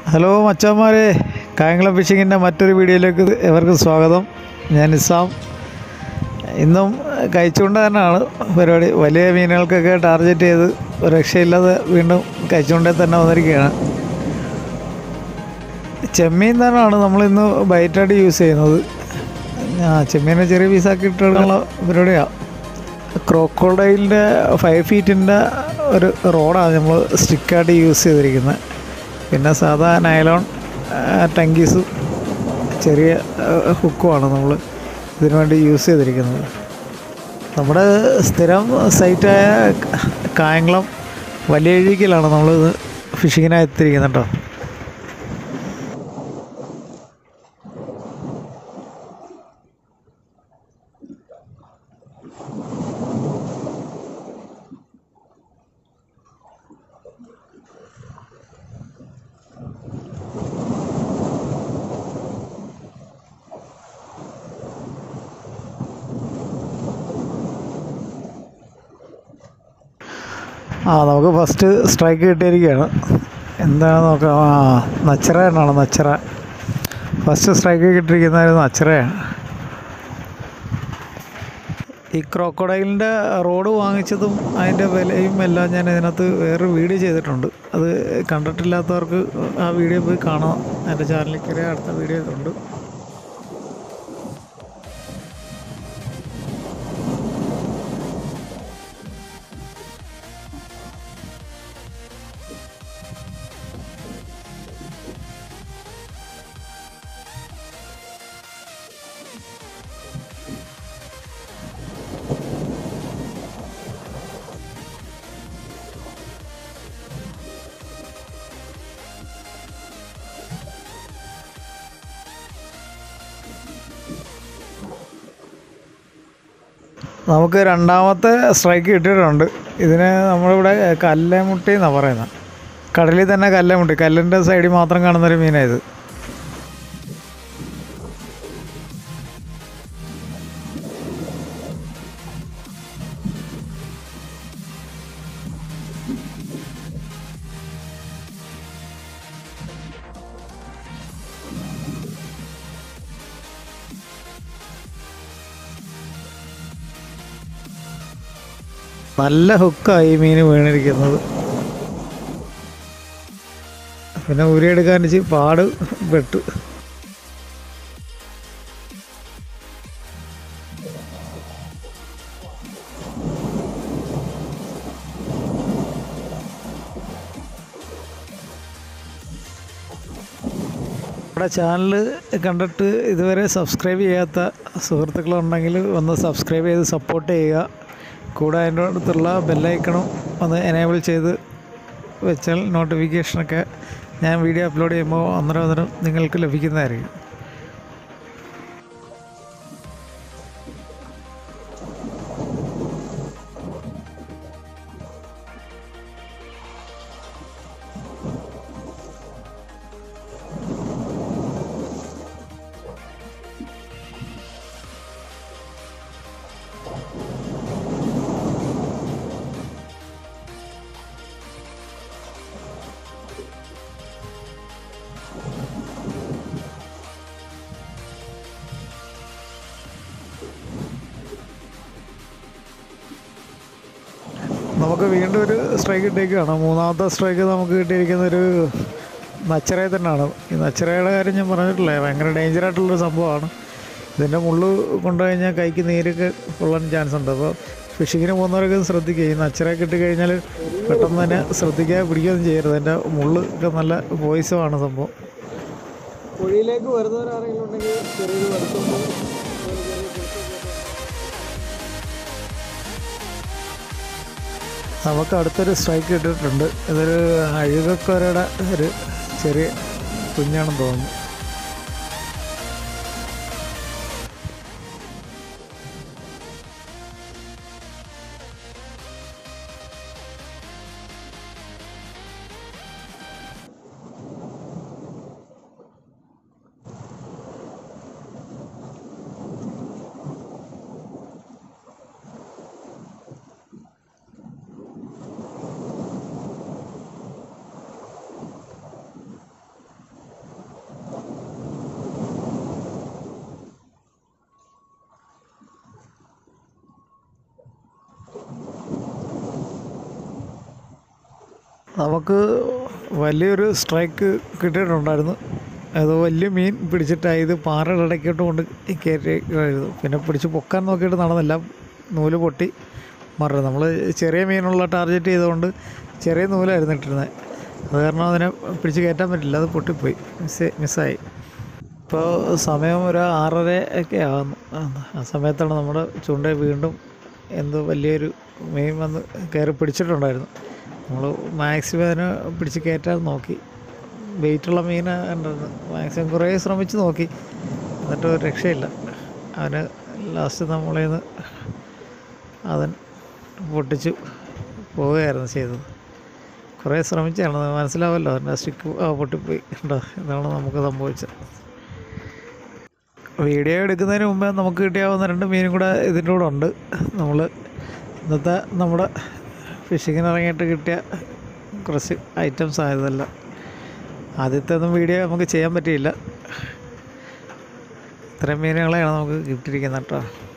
hello മച്ചന്മാരെ കായംകുളം ഫിഷിങ്ങിൻ്റെ മറ്റൊരു വീഡിയോയിലേക്ക് എവർക്കും സ്വാഗതം ഞാൻ നിസാം ഇന്നും കഴിച്ചുകൊണ്ട് തന്നെയാണ് പരിപാടി വലിയ മീനുകൾക്കൊക്കെ ടാർഗറ്റ് ചെയ്ത് ഒരു രക്ഷയില്ലാതെ വീണ്ടും കഴിച്ചുകൊണ്ടേ തന്നെ വന്നിരിക്കുകയാണ് ചെമ്മീൻ തന്നെയാണ് നമ്മളിന്ന് ബൈറ്റായിട്ട് യൂസ് ചെയ്യുന്നത് ആ ചെമ്മീനെ ചെറിയ പീസാക്കി ഇട്ടെടുക്കാനുള്ള പരിപാടിയാണ് ക്രോക്കോഡൈലിൻ്റെ ഫൈവ് ഫീറ്റിൻ്റെ ഒരു റോഡാണ് നമ്മൾ സ്റ്റിക്കായിട്ട് യൂസ് ചെയ്തിരിക്കുന്നത് പിന്നെ സാധാ നൈലോൺ ടങ്കീസും ചെറിയ ഹുക്കുമാണ് നമ്മൾ ഇതിനു വേണ്ടി യൂസ് ചെയ്തിരിക്കുന്നത് നമ്മുടെ സ്ഥിരം സൈറ്റായ കായംകുളം വലിയ ഇഴിക്കലാണ് നമ്മൾ ഫിഷിങ്ങിനായി എത്തിയിരിക്കുന്നത് കേട്ടോ ആ നമുക്ക് ഫസ്റ്റ് സ്ട്രൈക്ക് കിട്ടിയിരിക്കുകയാണ് എന്താണെന്ന് നോക്കാം ആ നച്ചറ എന്നാണ് നച്ചറ ഫസ്റ്റ് സ്ട്രൈക്ക് കിട്ടിയിരിക്കുന്നത് നച്ചറയാണ് ഈ ക്രോക്കോഡൈലിൻ്റെ റോഡ് വാങ്ങിച്ചതും അതിൻ്റെ വിലയും എല്ലാം ഞാൻ ഇതിനകത്ത് വേറൊരു വീഡിയോ ചെയ്തിട്ടുണ്ട് അത് കണ്ടിട്ടില്ലാത്തവർക്ക് ആ വീഡിയോ പോയി കാണാം എൻ്റെ ചാനലിൽ കയറി അടുത്ത വീഡിയോ ഉണ്ട് നമുക്ക് രണ്ടാമത്തെ സ്ട്രൈക്ക് കിട്ടിയിട്ടുണ്ട് ഇതിന് നമ്മളിവിടെ കല്ലേമുട്ടി എന്നാണ് പറയുന്നത് കടലിൽ തന്നെ കല്ലേമുട്ടി കല്ലിൻ്റെ സൈഡിൽ മാത്രം കാണുന്നൊരു മീനാണ് ഇത് നല്ല ഹുക്കായി ഈ മീൻ വീണിരിക്കുന്നത് പിന്നെ ഉരിയെടുക്കാൻ വെച്ച് പാട് പെട്ടു നമ്മുടെ ചാനൽ കണ്ടിട്ട് ഇതുവരെ സബ്സ്ക്രൈബ് ചെയ്യാത്ത സുഹൃത്തുക്കളുണ്ടെങ്കിൽ ഒന്ന് സബ്സ്ക്രൈബ് ചെയ്ത് സപ്പോർട്ട് ചെയ്യുക കൂടെ അതിൻ്റെ അടുത്തുള്ള ബെല്ലൈക്കണും ഒന്ന് എനേബിൾ ചെയ്ത് വെച്ചാൽ നോട്ടിഫിക്കേഷനൊക്കെ ഞാൻ വീഡിയോ അപ്ലോഡ് ചെയ്യുമ്പോൾ അന്നേരം അന്നേരം നിങ്ങൾക്ക് ലഭിക്കുന്നതായിരിക്കും നമുക്ക് വീണ്ടും ഒരു സ്ട്രൈക്ക് കിട്ടിയേക്കാണ് മൂന്നാമത്തെ സ്ട്രൈക്ക് നമുക്ക് കിട്ടിയിരിക്കുന്ന ഒരു നച്ചറയെ തന്നെയാണ് ഈ നച്ചറയുടെ കാര്യം ഞാൻ പറഞ്ഞിട്ടില്ലേ ഭയങ്കര ഡേഞ്ചറായിട്ടുള്ളൊരു സംഭവമാണ് ഇതിൻ്റെ മുള്ളു കൊണ്ടുകഴിഞ്ഞാൽ കൈക്ക് നീരൊക്കെ കൊള്ളാൻ ചാൻസ് ഉണ്ട് അപ്പോൾ ഫിഷിങ്ങിന് പോകുന്നവരൊക്കെ ശ്രദ്ധിക്കുക ഈ നച്ചറ കിട്ടിക്കഴിഞ്ഞാൽ പെട്ടെന്ന് തന്നെ ശ്രദ്ധിക്കാതെ പിടിക്കുകയൊന്നും ചെയ്യരുത് അതിൻ്റെ മുള്ള് ഒക്കെ നല്ല പോയിസമാണ് സംഭവം കുഴിയിലേക്ക് വരുന്നവരാരെങ്കിലും ഉണ്ടെങ്കിൽ ചെറിയൊരു വരുത്തുമ്പോൾ നമുക്ക് അടുത്തൊരു സ്ട്രൈക്ക് കിട്ടിയിട്ടുണ്ട് ഇതൊരു അഴുകക്കൊരയുടെ ഒരു ചെറിയ കുഞ്ഞാണെന്ന് തോന്നുന്നു നമുക്ക് വലിയൊരു സ്ട്രൈക്ക് കിട്ടിയിട്ടുണ്ടായിരുന്നു അത് വലിയ മീൻ പിടിച്ചിട്ടായി ഇത് പാറയുടെ ഇടയ്ക്കോട്ട് കൊണ്ട് കയറ്റിയായിരുന്നു പിന്നെ പിടിച്ച് പൊക്കാൻ നോക്കിയിട്ട് നടന്നില്ല നൂല് പൊട്ടി മറന്നു നമ്മൾ ചെറിയ മീനുള്ള ടാർഗറ്റ് ചെയ്തുകൊണ്ട് ചെറിയ നൂലായിരുന്നു ഇട്ടിരുന്നത് അത് കാരണം അതിനെ പിടിച്ച് കയറ്റാൻ പറ്റില്ല അത് പൊട്ടിപ്പോയി മിസ് മിസ്സായി ഇപ്പോൾ സമയം ഒരു ആറര ഒക്കെ ആകുന്നു ആ സമയത്താണ് നമ്മുടെ ചൂണ്ട വീണ്ടും എന്തോ വലിയൊരു മീൻ വന്ന് കയറി പിടിച്ചിട്ടുണ്ടായിരുന്നു നമ്മൾ മാക്സിമം അതിനെ പിടിച്ച് കയറ്റാൻ നോക്കി വെയിറ്റുള്ള മീൻ ഉണ്ടായിരുന്നു മാക്സിമം കുറേ ശ്രമിച്ച് നോക്കി എന്നിട്ട് ഒരു രക്ഷയില്ല അവന് ലാസ്റ്റ് നമ്മളിൽ നിന്ന് അവൻ പൊട്ടിച്ചു പോവുകയായിരുന്നു ചെയ്തത് കുറേ ശ്രമിച്ചാണ് മനസ്സിലാവല്ലോ അവൻ്റെ സ്റ്റിക്ക് പൊട്ടിപ്പോയി ഉണ്ടോ ഇതാണ് നമുക്ക് സംഭവിച്ചത് വീഡിയോ എടുക്കുന്നതിന് മുമ്പേ നമുക്ക് കിട്ടിയാവുന്ന രണ്ട് മീനും കൂടെ ഇതിൻ്റെ കൂടെ ഉണ്ട് നമ്മൾ ഇന്നത്തെ നമ്മുടെ ഫിഷിങ്ങിന് ഇറങ്ങിയിട്ട് കിട്ടിയ കുറച്ച് ഐറ്റംസ് ആയതല്ല ആദ്യത്തെ ഒന്നും വീഡിയോ നമുക്ക് ചെയ്യാൻ പറ്റിയില്ല ഇത്രയും മീനുകളെയാണ് നമുക്ക് കിട്ടിയിരിക്കുന്നത് കേട്ടോ